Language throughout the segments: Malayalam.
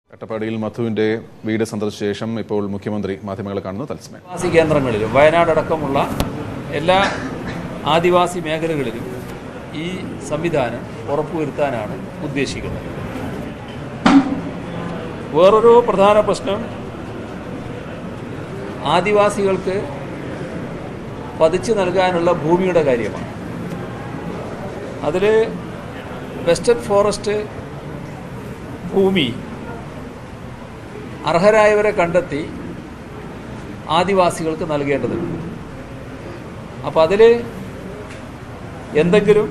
അട്ടപ്പാടിയിൽ മധുവിന്റെ വീട് സന്ദർശിച്ച ശേഷം ഇപ്പോൾ മുഖ്യമന്ത്രി മാധ്യമങ്ങളെ കാണുന്നു തത്സമയം ആദിവാസി കേന്ദ്രങ്ങളിലും വയനാടടക്കമുള്ള എല്ലാ ആദിവാസി മേഖലകളിലും ഈ സംവിധാനം ഉറപ്പുവരുത്താനാണ് ഉദ്ദേശിക്കുന്നത് വേറൊരു പ്രധാന പ്രശ്നം ആദിവാസികൾക്ക് പതിച്ചു നൽകാനുള്ള ഭൂമിയുടെ കാര്യമാണ് അതിൽ വെസ്റ്റേൺ ഫോറസ്റ്റ് ഭൂമി അർഹരായവരെ കണ്ടെത്തി ആദിവാസികൾക്ക് നൽകേണ്ടതുണ്ട് അപ്പോൾ അതിൽ എന്തെങ്കിലും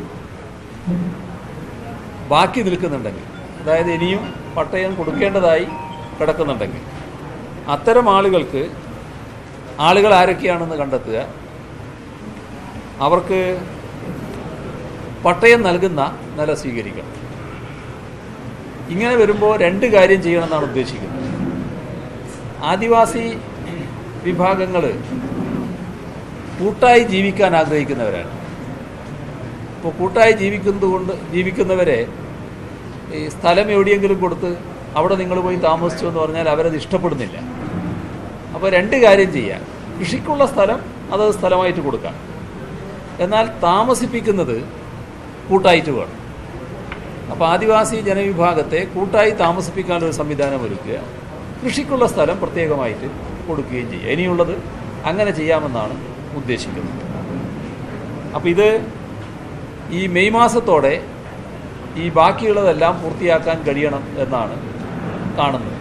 ബാക്കി നിൽക്കുന്നുണ്ടെങ്കിൽ അതായത് ഇനിയും പട്ടയം കൊടുക്കേണ്ടതായി കിടക്കുന്നുണ്ടെങ്കിൽ അത്തരം ആളുകൾക്ക് ആളുകൾ ആരൊക്കെയാണെന്ന് കണ്ടെത്തുക അവർക്ക് പട്ടയം നൽകുന്ന നില സ്വീകരിക്കണം ഇങ്ങനെ വരുമ്പോൾ രണ്ട് കാര്യം ചെയ്യണമെന്നാണ് ഉദ്ദേശിക്കുന്നത് ആദിവാസി വിഭാഗങ്ങൾ കൂട്ടായി ജീവിക്കാൻ ആഗ്രഹിക്കുന്നവരാണ് ഇപ്പോൾ കൂട്ടായി ജീവിക്കുന്നത് കൊണ്ട് ജീവിക്കുന്നവരെ ഈ സ്ഥലം എവിടെയെങ്കിലും കൊടുത്ത് അവിടെ നിങ്ങൾ പോയി താമസിച്ചു എന്ന് പറഞ്ഞാൽ അവരത് ഇഷ്ടപ്പെടുന്നില്ല അപ്പോൾ രണ്ട് കാര്യം ചെയ്യാം കൃഷിക്കുള്ള സ്ഥലം അത് സ്ഥലമായിട്ട് കൊടുക്കാം എന്നാൽ താമസിപ്പിക്കുന്നത് കൂട്ടായിട്ട് വേണം അപ്പോൾ ആദിവാസി ജനവിഭാഗത്തെ കൂട്ടായി താമസിപ്പിക്കാനുള്ള ഒരു സംവിധാനം ഒരുക്കുക കൃഷിക്കുള്ള സ്ഥലം പ്രത്യേകമായിട്ട് കൊടുക്കുകയും ചെയ്യുക ഇനിയുള്ളത് അങ്ങനെ ചെയ്യാമെന്നാണ് ഉദ്ദേശിക്കുന്നത് അപ്പോൾ ഇത് ഈ മെയ് മാസത്തോടെ ഈ ബാക്കിയുള്ളതെല്ലാം പൂർത്തിയാക്കാൻ കഴിയണം എന്നാണ് കാണുന്നത്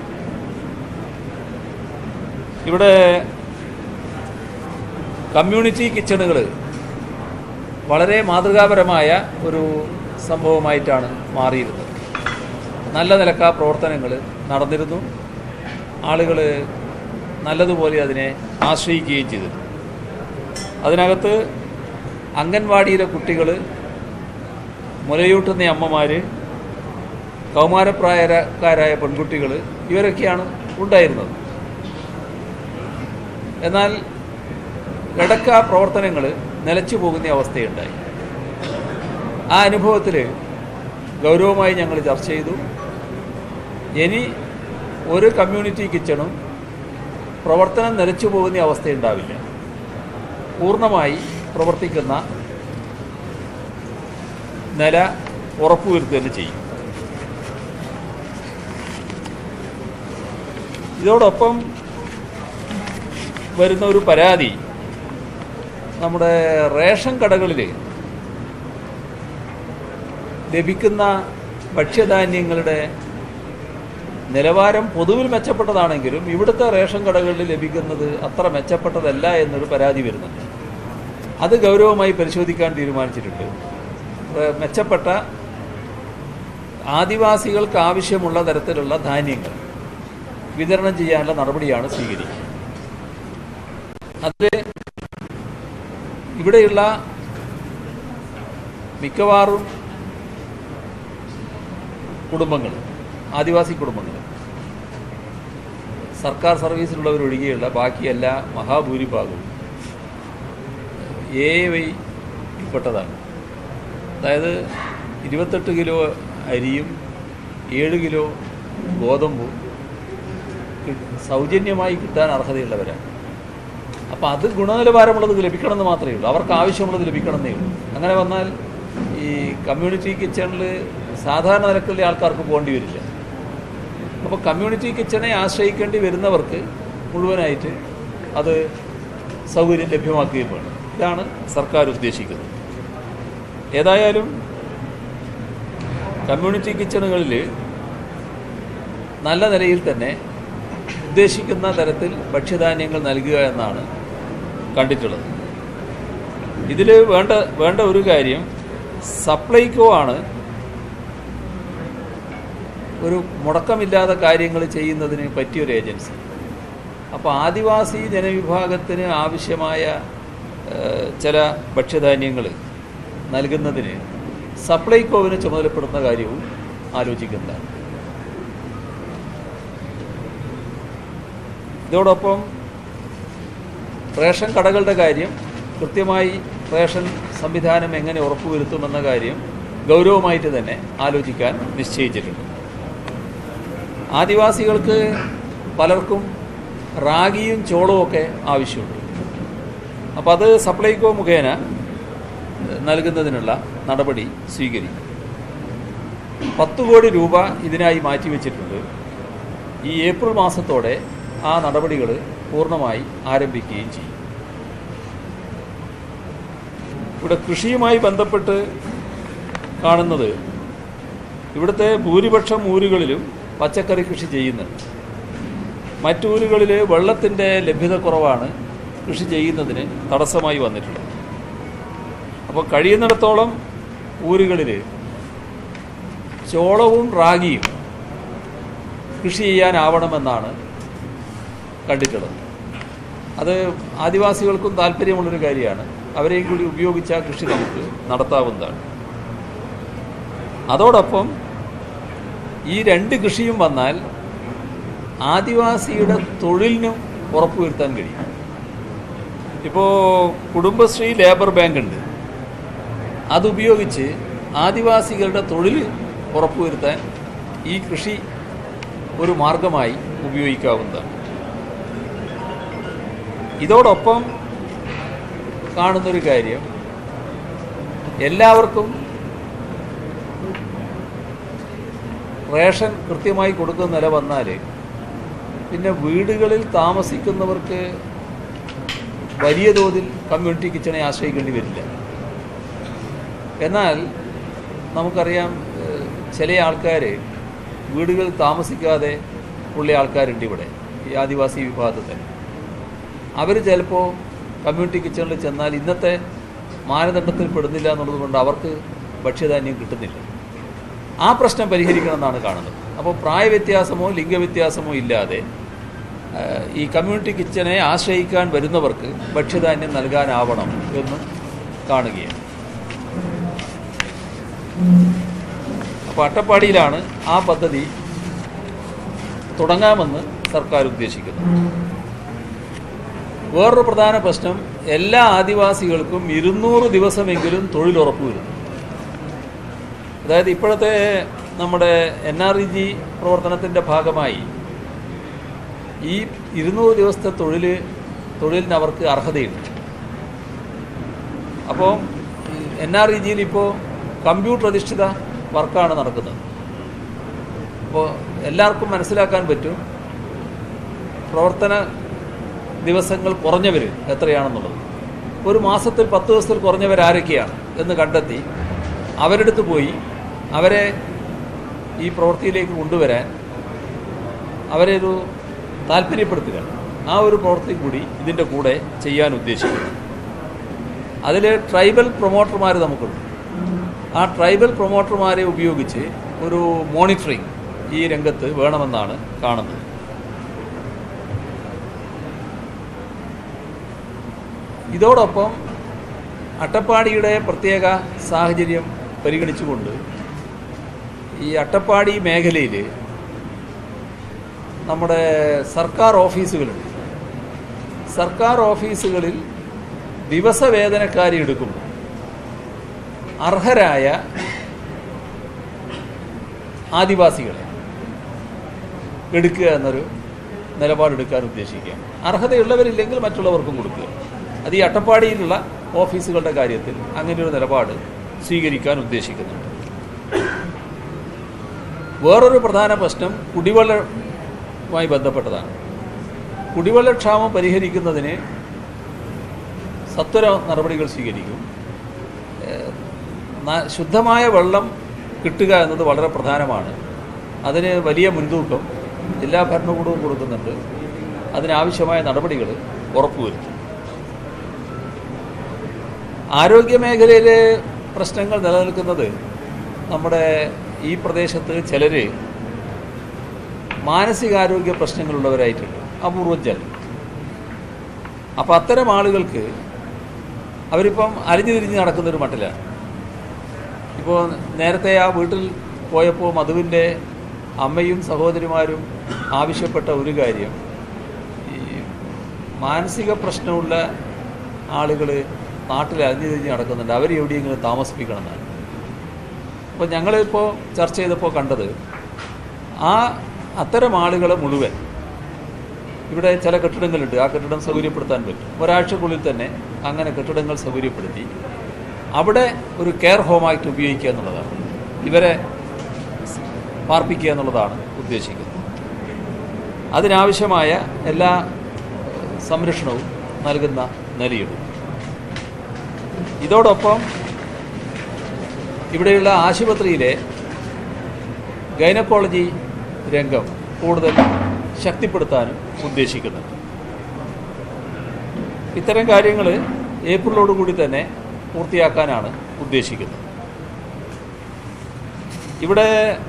ഇവിടെ കമ്മ്യൂണിറ്റി കിച്ചണുകൾ വളരെ മാതൃകാപരമായ ഒരു സംഭവമായിട്ടാണ് മാറിയിരുന്നത് നല്ല നിലക്കാ പ്രവർത്തനങ്ങൾ നടന്നിരുന്നു ആളുകൾ നല്ലതുപോലെ അതിനെ ആശ്രയിക്കുകയും ചെയ്തിരുന്നു അതിനകത്ത് അംഗൻവാടിയിലെ കുട്ടികൾ മുലയൂട്ടുന്ന അമ്മമാർ കൗമാരപ്രായക്കാരായ പെൺകുട്ടികൾ ഇവരൊക്കെയാണ് ഉണ്ടായിരുന്നത് എന്നാൽ ഇടയ്ക്ക് ആ പ്രവർത്തനങ്ങൾ നിലച്ചു പോകുന്ന അവസ്ഥയുണ്ടായി ആ അനുഭവത്തിൽ ഗൗരവമായി ഞങ്ങൾ ചർച്ച ചെയ്തു ഇനി ഒരു കമ്മ്യൂണിറ്റി കിച്ചണും പ്രവർത്തനം നിലച്ചു പോകുന്ന അവസ്ഥയുണ്ടാവില്ല പൂർണ്ണമായി പ്രവർത്തിക്കുന്ന നില ഉറപ്പുവരുത്തുക തന്നെ ചെയ്യും ഇതോടൊപ്പം വരുന്ന ഒരു പരാതി നമ്മുടെ റേഷൻ കടകളിൽ ലഭിക്കുന്ന ഭക്ഷ്യധാന്യങ്ങളുടെ നിലവാരം പൊതുവിൽ മെച്ചപ്പെട്ടതാണെങ്കിലും ഇവിടുത്തെ റേഷൻ കടകളിൽ ലഭിക്കുന്നത് അത്ര മെച്ചപ്പെട്ടതല്ല എന്നൊരു പരാതി വരുന്നുണ്ട് അത് ഗൗരവമായി പരിശോധിക്കാൻ തീരുമാനിച്ചിട്ടുണ്ട് ഏഹ് മെച്ചപ്പെട്ട ആദിവാസികൾക്ക് ആവശ്യമുള്ള തരത്തിലുള്ള ധാന്യങ്ങൾ വിതരണം ചെയ്യാനുള്ള നടപടിയാണ് സ്വീകരിക്കുക അതിൽ ഇവിടെയുള്ള മിക്കവാറും കുടുംബങ്ങൾ ആദിവാസി കുടുംബങ്ങൾ സർക്കാർ സർവീസിലുള്ളവരൊഴികെയുള്ള ബാക്കി എല്ലാ മഹാഭൂരിഭാഗവും എ വൈ പെട്ടതാണ് അതായത് ഇരുപത്തെട്ട് കിലോ അരിയും ഏഴ് കിലോ ഗോതമ്പും കി- സൗജന്യമായി കിട്ടാൻ അർഹതയുള്ളവരാണ് അപ്പോൾ അത് ഗുണനിലവാരമുള്ളത് ലഭിക്കണമെന്ന് മാത്രമേ ഉള്ളൂ അവർക്ക് ആവശ്യമുള്ളത് ലഭിക്കണമെന്നേ ഉള്ളൂ അങ്ങനെ വന്നാൽ ഈ കമ്മ്യൂണിറ്റി കിച്ചണിൽ സാധാരണ നിരക്കുള്ള ആൾക്കാർക്ക് പോകേണ്ടി വരില്ല അപ്പോൾ കമ്മ്യൂണിറ്റി കിച്ചണെ ആശ്രയിക്കേണ്ടി വരുന്നവർക്ക് മുഴുവനായിട്ട് അത് സൗകര്യം ലഭ്യമാക്കുകയും വേണം ഇതാണ് സർക്കാർ ഉദ്ദേശിക്കുന്നത് ഏതായാലും കമ്മ്യൂണിറ്റി കിച്ചണുകളിൽ നല്ല നിലയിൽ തന്നെ ഉദ്ദേശിക്കുന്ന തരത്തിൽ ഭക്ഷ്യധാന്യങ്ങൾ നൽകുക എന്നാണ് കണ്ടിട്ടുള്ളത് ഇതിൽ വേണ്ട വേണ്ട ഒരു കാര്യം സപ്ലൈകോ ആണ് ഒരു മുടക്കമില്ലാതെ കാര്യങ്ങൾ ചെയ്യുന്നതിന് പറ്റിയൊരു ഏജൻസി അപ്പോൾ ആദിവാസി ജനവിഭാഗത്തിന് ആവശ്യമായ ഏഹ്, ചില ഭക്ഷ്യധാന്യങ്ങൾ നൽകുന്നതിന് സപ്ലൈകോവിന് ചുമതലപ്പെടുന്ന കാര്യവും ആലോചിക്കുന്നതാണ് ഇതോടൊപ്പം റേഷൻ കടകളുടെ കാര്യം കൃത്യമായി റേഷൻ സംവിധാനം എങ്ങനെ ഉറപ്പുവരുത്തുമെന്ന കാര്യം ഗൗരവമായിട്ട് തന്നെ ആലോചിക്കാൻ നിശ്ചയിച്ചിട്ടുണ്ട് ആദിവാസികൾക്ക് പലർക്കും റാഗിയും ചോളവും ഒക്കെ ആവശ്യമുണ്ട് അപ്പോൾ അത് സപ്ലൈകോ മുഖേന നൽകുന്നതിനുള്ള നടപടി സ്വീകരിക്കും പത്ത് കോടി രൂപ ഇതിനായി മാറ്റിവെച്ചിട്ടുണ്ട് ഈ ഏപ്രിൽ മാസത്തോടെ ആ നടപടികൾ പൂർണ്ണമായി ആരംഭിക്കുകയും ചെയ്യും ഇവിടെ കൃഷിയുമായി ബന്ധപ്പെട്ട് കാണുന്നത് ഇവിടുത്തെ ഭൂരിപക്ഷം ഊരുകളിലും പച്ചക്കറി കൃഷി ചെയ്യുന്നുണ്ട് മറ്റൂരുകളിൽ വെള്ളത്തിൻ്റെ ലഭ്യത കുറവാണ് കൃഷി ചെയ്യുന്നതിന് തടസ്സമായി വന്നിട്ടുള്ളത് അപ്പോൾ കഴിയുന്നിടത്തോളം ഊരുകളിൽ ചോളവും റാഗിയും കൃഷി ചെയ്യാനാവണമെന്നാണ് കണ്ടിട്ടുള്ളത് അത് ആദിവാസികൾക്കും താല്പര്യമുള്ളൊരു കാര്യമാണ് അവരെയും കൂടി ഉപയോഗിച്ച കൃഷി നമുക്ക് നടത്താവുന്നതാണ് അതോടൊപ്പം ഈ രണ്ട് കൃഷിയും വന്നാൽ ആദിവാസിയുടെ തൊഴിലിനും ഉറപ്പുവരുത്താൻ കഴിയും ഇപ്പോൾ കുടുംബശ്രീ ലേബർ ബാങ്ക് ഉണ്ട് അതുപയോഗിച്ച് ആദിവാസികളുടെ തൊഴിൽ ഉറപ്പുവരുത്താൻ ഈ കൃഷി ഒരു മാർഗമായി ഉപയോഗിക്കാവുന്നതാണ് ഇതോടൊപ്പം കാണുന്നൊരു കാര്യം എല്ലാവർക്കും റേഷൻ കൃത്യമായി കൊടുക്കുന്ന നില വന്നാൽ പിന്നെ വീടുകളിൽ താമസിക്കുന്നവർക്ക് വലിയ തോതിൽ കമ്മ്യൂണിറ്റി കിച്ചണെ ആശ്രയിക്കേണ്ടി വരില്ല എന്നാൽ നമുക്കറിയാം ഏഹ്, ചില ആൾക്കാർ വീടുകളിൽ താമസിക്കാതെ ഉള്ള ആൾക്കാരുണ്ട് ഇവിടെ ഈ ആദിവാസി വിഭാഗത്തിൽ തന്നെ അവർ ചിലപ്പോൾ കമ്മ്യൂണിറ്റി കിച്ചണിൽ ചെന്നാൽ ഇന്നത്തെ മാനദണ്ഡത്തിൽ പെടുന്നില്ല എന്നുള്ളത് കൊണ്ട് അവർക്ക് ഭക്ഷ്യധാന്യം കിട്ടുന്നില്ല ആ പ്രശ്നം പരിഹരിക്കണമെന്നാണ് കാണുന്നത് അപ്പോൾ പ്രായവ്യത്യാസമോ ലിംഗവ്യത്യാസമോ ഇല്ലാതെ ആ, ഈ കമ്മ്യൂണിറ്റി കിച്ചനെ ആശ്രയിക്കാൻ വരുന്നവർക്ക് ഭക്ഷ്യധാന്യം നൽകാനാവണം എന്നും കാണുകയാണ് അപ്പോൾ അട്ടപ്പാടിയിലാണ് ആ പദ്ധതി തുടങ്ങാമെന്ന് സർക്കാർ ഉദ്ദേശിക്കുന്നത് വേറൊരു പ്രധാന പ്രശ്നം എല്ലാ ആദിവാസികൾക്കും ഇരുന്നൂറ് ദിവസമെങ്കിലും തൊഴിലുറപ്പ് വരുന്നു അതായത് ഇപ്പോഴത്തെ നമ്മുടെ എൻ ആർ ഇ ജി പ്രവർത്തനത്തിൻ്റെ ഭാഗമായി ഈ ഇരുന്നൂറ് ദിവസത്തെ തൊഴിൽ തൊഴിലിന് അവർക്ക് അർഹതയുണ്ട് അപ്പോൾ എൻ ആർ ഇ ജിയിൽ ഇപ്പോൾ കമ്പ്യൂട്ടർ അധിഷ്ഠിത വർക്കാണ് നടക്കുന്നത് അപ്പോൾ എല്ലാവർക്കും മനസ്സിലാക്കാൻ പറ്റും പ്രവർത്തന ദിവസങ്ങൾ കുറഞ്ഞവർ എത്രയാണെന്നുള്ളത് ഒരു മാസത്തിൽ പത്ത് ദിവസത്തിൽ കുറഞ്ഞവർ ആരൊക്കെയാണ് എന്ന് കണ്ടെത്തി അവരെടുത്ത് പോയി അവരെ ഈ പ്രവൃത്തിയിലേക്ക് കൊണ്ടുവരാൻ അവരെ ഒരു താല്പര്യപ്പെടുത്തുക ആ ഒരു പ്രവൃത്തി കൂടി ഇതിൻ്റെ കൂടെ ചെയ്യാൻ ഉദ്ദേശിക്കുന്നു അതിൽ ട്രൈബൽ പ്രൊമോട്ടർമാർ നമുക്കുണ്ട് ആ ട്രൈബൽ പ്രൊമോട്ടർമാരെ ഉപയോഗിച്ച് ഒരു മോണിറ്ററിംഗ് ഈ രംഗത്ത് വേണമെന്നാണ് കാണുന്നത് ഇതോടൊപ്പം അട്ടപ്പാടിയുടെ പ്രത്യേക സാഹചര്യം പരിഗണിച്ചുകൊണ്ട് ഈ അട്ടപ്പാടി മേഖലയിൽ നമ്മുടെ സർക്കാർ ഓഫീസുകളുണ്ട് സർക്കാർ ഓഫീസുകളിൽ ദിവസവേതനക്കാരെ എടുക്കുമ്പോൾ അർഹരായ ആദിവാസികളെ എടുക്കുക എന്നൊരു നിലപാടെടുക്കാൻ ഉദ്ദേശിക്കുക അർഹതയുള്ളവരില്ലെങ്കിൽ മറ്റുള്ളവർക്കും കൊടുക്കുക അത് ഈ അട്ടപ്പാടിയിലുള്ള ഓഫീസുകളുടെ കാര്യത്തിൽ അങ്ങനെ ഒരു നിലപാട് സ്വീകരിക്കാൻ ഉദ്ദേശിക്കുന്നുണ്ട് വേറൊരു പ്രധാന പ്രശ്നം കുടിവെള്ളവുമായി ബന്ധപ്പെട്ടതാണ് കുടിവെള്ളക്ഷാമം പരിഹരിക്കുന്നതിന് സത്വര നടപടികൾ സ്വീകരിക്കും ഏഹ് ന- ശുദ്ധമായ വെള്ളം കിട്ടുക എന്നത് വളരെ പ്രധാനമാണ് അതിന് വലിയ മുൻതൂക്കം ജില്ലാ ഭരണകൂടവും കൊടുക്കുന്നുണ്ട് അതിനാവശ്യമായ നടപടികൾ ഉറപ്പുവരുത്തും ആരോഗ്യമേഖലയിലെ പ്രശ്നങ്ങൾ നിലനിൽക്കുന്നത് നമ്മുടെ ഈ പ്രദേശത്ത് ചിലർ മാനസികാരോഗ്യ പ്രശ്നങ്ങളുള്ളവരായിട്ടുണ്ട് അപൂർവം ചിലർ അപ്പോൾ അത്തരം ആളുകൾക്ക് അവരിപ്പം അലിഞ്ഞു തിരിഞ്ഞ് നടക്കുന്നൊരു മട്ടിലാണ് ഇപ്പോൾ നേരത്തെ ആ വീട്ടിൽ പോയപ്പോൾ മധുവിൻ്റെ അമ്മയും സഹോദരിമാരും ആവശ്യപ്പെട്ട ഒരു കാര്യം ഈ മാനസിക പ്രശ്നമുള്ള ആളുകൾ നാട്ടിൽ അലിഞ്ഞു തിരിഞ്ഞ് നടക്കുന്നുണ്ട് അവർ എവിടെയെങ്കിലും താമസിപ്പിക്കണം എന്നാണ് അപ്പോൾ ഞങ്ങളിപ്പോൾ ചർച്ച ചെയ്തപ്പോൾ കണ്ടത് ആ അത്തരം ആളുകളെ മുഴുവൻ ഇവിടെ ചില കെട്ടിടങ്ങളുണ്ട് ആ കെട്ടിടം സൗകര്യപ്പെടുത്താൻ പറ്റും ഒരാഴ്ചക്കുള്ളിൽ തന്നെ അങ്ങനെ കെട്ടിടങ്ങൾ സൗകര്യപ്പെടുത്തി അവിടെ ഒരു കെയർ ഹോമായിട്ട് ഉപയോഗിക്കുക എന്നുള്ളതാണ് ഇവരെ പാർപ്പിക്കുക എന്നുള്ളതാണ് ഉദ്ദേശിക്കുന്നത് അതിനാവശ്യമായ എല്ലാ ഏഹ്, സംരക്ഷണവും നൽകുന്ന നിലയിടും ഇതോടൊപ്പം ഇവിടെയുള്ള ആശുപത്രിയിലെ ഗൈനക്കോളജി രംഗം കൂടുതൽ ശക്തിപ്പെടുത്താനും ഉദ്ദേശിക്കുന്നുണ്ട് ഇത്തരം കാര്യങ്ങൾ ഏപ്രിലോടുകൂടി തന്നെ പൂർത്തിയാക്കാനാണ് ഉദ്ദേശിക്കുന്നത് ഇവിടെ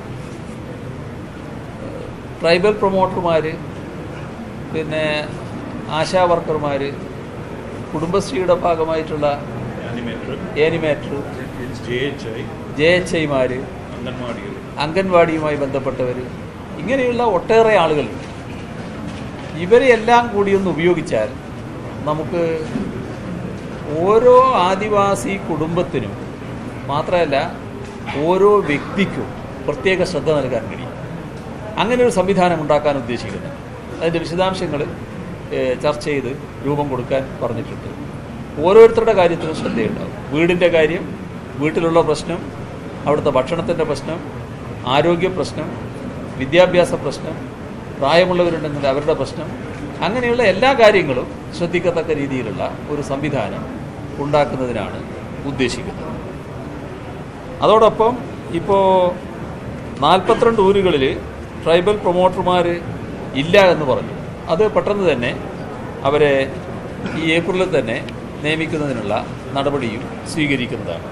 ട്രൈബൽ പ്രൊമോട്ടർമാർ പിന്നെ ആശാ വർക്കർമാർ കുടുംബശ്രീയുടെ ഭാഗമായിട്ടുള്ള ഏനിമേറ്റർ ജെ എച്ച് ഐമാർ അംഗൻവാടിയുമായി ബന്ധപ്പെട്ടവർ ഇങ്ങനെയുള്ള ഒട്ടേറെ ആളുകളുണ്ട് ഇവരെയെല്ലാം കൂടി ഒന്ന് ഉപയോഗിച്ചാൽ നമുക്ക് ഓരോ ആദിവാസി കുടുംബത്തിനും മാത്രമല്ല ഓരോ വ്യക്തിക്കും പ്രത്യേക ശ്രദ്ധ നൽകാൻ കഴിയും അങ്ങനെ ഒരു സംവിധാനം ഉണ്ടാക്കാൻ ഉദ്ദേശിക്കുന്നു അതിൻ്റെ വിശദാംശങ്ങൾ ഏഹ്, ചർച്ച ചെയ്ത് രൂപം കൊടുക്കാൻ പറഞ്ഞിട്ടുണ്ട് ഓരോരുത്തരുടെ കാര്യത്തിലും ശ്രദ്ധയുണ്ടാവും വീടിൻ്റെ കാര്യം വീട്ടിലുള്ള പ്രശ്നം അവിടുത്തെ ഭക്ഷണത്തിൻ്റെ പ്രശ്നം ആരോഗ്യ പ്രശ്നം വിദ്യാഭ്യാസ പ്രശ്നം പ്രായമുള്ളവരുണ്ടെങ്കിൽ അവരുടെ പ്രശ്നം അങ്ങനെയുള്ള എല്ലാ കാര്യങ്ങളും ശ്രദ്ധിക്കത്തക്ക രീതിയിലുള്ള ഒരു സംവിധാനം ഉണ്ടാക്കുന്നതിനാണ് ഉദ്ദേശിക്കുന്നത് അതോടൊപ്പം ഇപ്പോൾ നാൽപ്പത്തിരണ്ട് ഊരുകളിൽ ട്രൈബൽ പ്രൊമോട്ടർമാർ ഇല്ല എന്ന് പറഞ്ഞു അത് പെട്ടെന്ന് തന്നെ അവരെ ഈ ഏപ്രിലിൽ തന്നെ നിയമിക്കുന്നതിനുള്ള നടപടിയും സ്വീകരിക്കുന്നതാണ്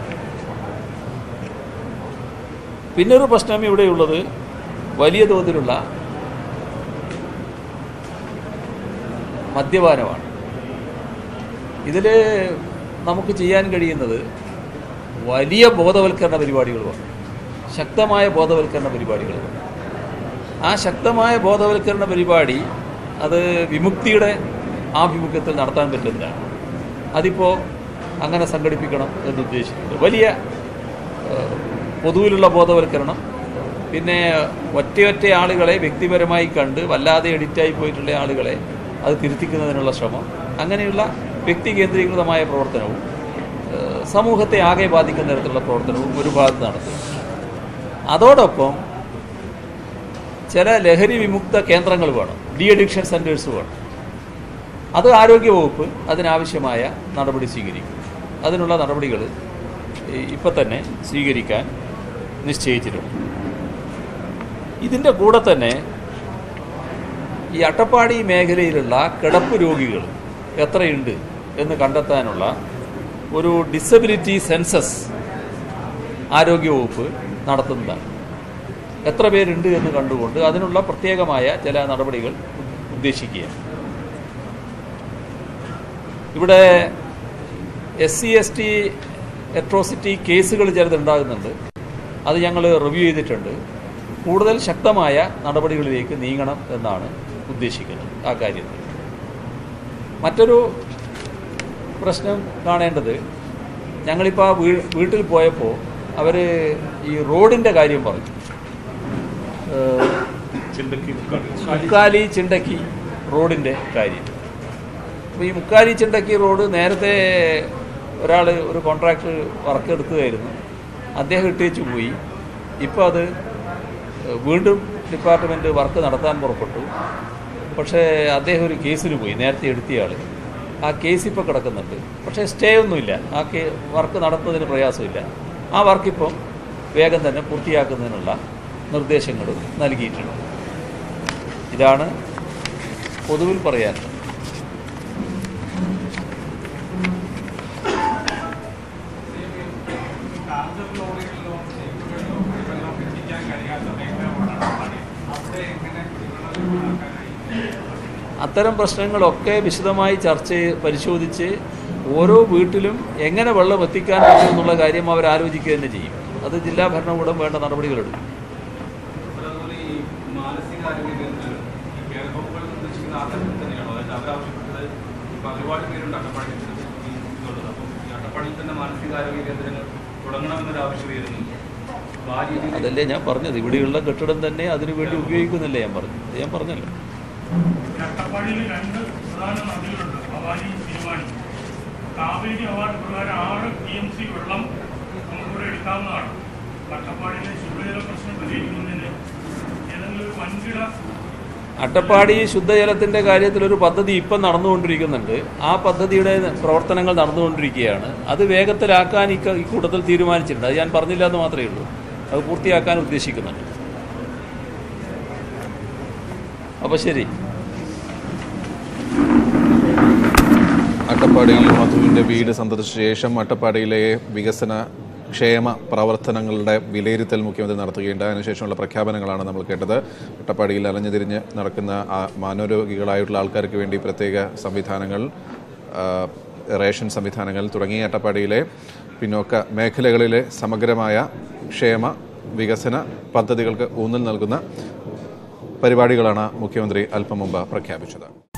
പിന്നൊരു പ്രശ്നം ഇവിടെയുള്ളത് വലിയ തോതിലുള്ള മദ്യപാനമാണ് ഇതിൽ നമുക്ക് ചെയ്യാൻ കഴിയുന്നത് വലിയ ബോധവൽക്കരണ പരിപാടികളുമാണ് ശക്തമായ ബോധവൽക്കരണ പരിപാടികളുമാണ് ആ ശക്തമായ ബോധവൽക്കരണ പരിപാടി അത് വിമുക്തിയുടെ ആഭിമുഖ്യത്തിൽ നടത്താൻ പറ്റുന്നതാണ് അതിപ്പോൾ അങ്ങനെ സംഘടിപ്പിക്കണം എന്ന് ഉദ്ദേശിക്കുന്നു വലിയ ഏഹ്, പൊതുവിലുള്ള ബോധവൽക്കരണം പിന്നെ ഒറ്റയൊറ്റ ആളുകളെ വ്യക്തിപരമായി കണ്ട് വല്ലാതെ എഡിറ്റായി പോയിട്ടുള്ള ആളുകളെ അത് തിരുത്തിക്കുന്നതിനുള്ള ശ്രമം അങ്ങനെയുള്ള വ്യക്തി കേന്ദ്രീകൃതമായ പ്രവർത്തനവും ഏഹ്, സമൂഹത്തെ ആകെ ബാധിക്കുന്ന തരത്തിലുള്ള പ്രവർത്തനവും ഒരു ഭാഗത്ത് നടത്തും അതോടൊപ്പം ചില ലഹരി വിമുക്ത കേന്ദ്രങ്ങൾ വേണം ഡി അഡിക്ഷൻ സെൻറ്റേഴ്സ് വേണം അത് ആരോഗ്യവകുപ്പ് അതിനാവശ്യമായ നടപടി സ്വീകരിക്കും അതിനുള്ള നടപടികൾ ഇപ്പം തന്നെ സ്വീകരിക്കാൻ നിശ്ചയിച്ചിട്ടുണ്ട് ഇതിൻ്റെ കൂടെ തന്നെ ഈ അട്ടപ്പാടി മേഖലയിലുള്ള കിടപ്പ് രോഗികൾ എത്രയുണ്ട് എന്ന് കണ്ടെത്താനുള്ള ഒരു ഡിസബിലിറ്റി സെൻസസ് ആരോഗ്യവകുപ്പ് നടത്തുന്നതാണ് എത്ര പേരുണ്ട് എന്ന് കണ്ടുകൊണ്ട് അതിനുള്ള പ്രത്യേകമായ ചില നടപടികൾ ഉദ്ദേശിക്കുകയാണ് ഇവിടെ S C S T atrocity കേസുകൾ ചിലതുണ്ടാകുന്നുണ്ട് അത് ഞങ്ങൾ റിവ്യൂ ചെയ്തിട്ടുണ്ട് കൂടുതൽ ശക്തമായ നടപടികളിലേക്ക് നീങ്ങണം എന്നാണ് ഉദ്ദേശിക്കുന്നത് ആ കാര്യത്തിൽ മറ്റൊരു പ്രശ്നം കാണേണ്ടത് ഞങ്ങളിപ്പോൾ ആ വീ വീട്ടിൽ പോയപ്പോൾ അവർ ഈ റോഡിൻ്റെ കാര്യം പറഞ്ഞു ഏഹ്, മുക്കാലി ചിണ്ടക്കി റോഡിൻ്റെ കാര്യം അപ്പോൾ ഈ മുക്കാലി ചിണ്ടക്കി റോഡ് നേരത്തെ ഒരാൾ ഒരു കോൺട്രാക്ടർ വർക്ക് എടുക്കുകയായിരുന്നു അദ്ദേഹം ഇട്ടേച്ച് പോയി ഇപ്പോൾ അത് ഏഹ്, വീണ്ടും ഡിപ്പാർട്ട്മെൻറ്റ് വർക്ക് നടത്താൻ പുറപ്പെട്ടു പക്ഷേ അദ്ദേഹം ഒരു കേസിന് പോയി നേരത്തെ എടുത്തിയ ആൾ ആ കേസ് ഇപ്പോൾ കിടക്കുന്നുണ്ട് പക്ഷേ സ്റ്റേ ഒന്നുമില്ല ആ കേ വർക്ക് നടത്തുന്നതിന് പ്രയാസമില്ല ആ വർക്കിപ്പം വേഗം തന്നെ പൂർത്തിയാക്കുന്നതിനുള്ള നിർദ്ദേശങ്ങൾ നൽകിയിട്ടുണ്ട് ഇതാണ് പൊതുവിൽ പറയാനുള്ളത് അത്തരം പ്രശ്നങ്ങളൊക്കെ വിശദമായി ചർച്ച ചെയ്ത് പരിശോധിച്ച് ഓരോ വീട്ടിലും എങ്ങനെ വെള്ളം എത്തിക്കാൻ പറ്റും എന്നുള്ള കാര്യം അവർ ആലോചിക്കുക തന്നെ ചെയ്യും അത് ജില്ലാ ഭരണകൂടം വേണ്ട നടപടികളെടുക്കും അതുപോലെ ഈ മാനസികാരോഗ്യ കേന്ദ്രങ്ങൾ ഈ കെയർ ഹോമുകൾ ഉദ്ദേശിക്കുന്ന ആൾക്കാർക്ക് തന്നെയാണോ അതായത് അവരാവശ്യപ്പെട്ടത് ഇപ്പൊ ഒരുപാട് പേരുണ്ട് അട്ടപ്പാടി ഇതുള്ളത് അപ്പം ഈ അട്ടപ്പാടിയിൽ തന്നെ മാനസികാരോഗ്യ കേന്ദ്രങ്ങൾ തുടങ്ങണമെന്നൊരു ആവശ്യം വരുന്നുണ്ട് ആ രീതിയിൽ അതല്ലേ ഞാൻ പറഞ്ഞത് ഇവിടെയുള്ള കെട്ടിടം തന്നെ അതിനു വേണ്ടി ഉപയോഗിക്കുന്നില്ലേ ഞാൻ പറഞ്ഞു അത് ഞാൻ പറഞ്ഞല്ലോ അട്ടപ്പാടിയിൽ രണ്ട് പ്രധാന നദികളുണ്ട് ഭവാനി തിരുവാണി കാവേരി അവാർഡ് പ്രകാരം ആറ് ടി എം സി വെള്ളം നമുക്കിവിടെ എടുക്കാവുന്നതാണ് അട്ടപ്പാടിയിലെ ശുദ്ധജല പ്രശ്നം പരിഹരിക്കുന്നതിന് ഏതെങ്കിലും ഒരു വൻകിട അട്ടപ്പാടി ശുദ്ധജലത്തിന്റെ കാര്യത്തിൽ ഒരു പദ്ധതി ഇപ്പം നടന്നുകൊണ്ടിരിക്കുന്നുണ്ട് ആ പദ്ധതിയുടെ പ്രവർത്തനങ്ങൾ നടന്നുകൊണ്ടിരിക്കുകയാണ് അത് വേഗത്തിലാക്കാൻ ഈ ക- ഈ കൂട്ടത്തിൽ തീരുമാനിച്ചിട്ടുണ്ട് അത് ഞാൻ പറഞ്ഞില്ല എന്ന് മാത്രമേ ഉള്ളൂ അത് പൂർത്തിയാക്കാൻ ഉദ്ദേശിക്കുന്നുണ്ട് അപ്പോൾ ശരി അട്ടപ്പാടിയിൽ മധുവിന്റെ വീട് സന്ദർശിച്ച ശേഷം അട്ടപ്പാടിയിലെ വികസന ക്ഷേമ പ്രവർത്തനങ്ങളുടെ വിലയിരുത്തൽ മുഖ്യമന്ത്രി നടത്തുകയുണ്ട് അതിനുശേഷമുള്ള പ്രഖ്യാപനങ്ങളാണ് നമ്മൾ കേട്ടത് അട്ടപ്പാടിയിൽ അലഞ്ഞുതിരിഞ്ഞ് നടക്കുന്ന ആ മാനവരോഗികളായിട്ടുള്ള ആൾക്കാർക്ക് വേണ്ടി പ്രത്യേക സംവിധാനങ്ങൾ ആ, റേഷൻ സംവിധാനങ്ങൾ തുടങ്ങി അട്ടപ്പാടിയിലെ പിന്നോക്ക മേഖലകളിലെ സമഗ്രമായ ക്ഷേമ വികസന പദ്ധതികൾക്ക് ഊന്നൽ നൽകുന്ന പരിപാടികളാണ് മുഖ്യമന്ത്രി അല്പം മുമ്പ് പ്രഖ്യാപിച്ചത്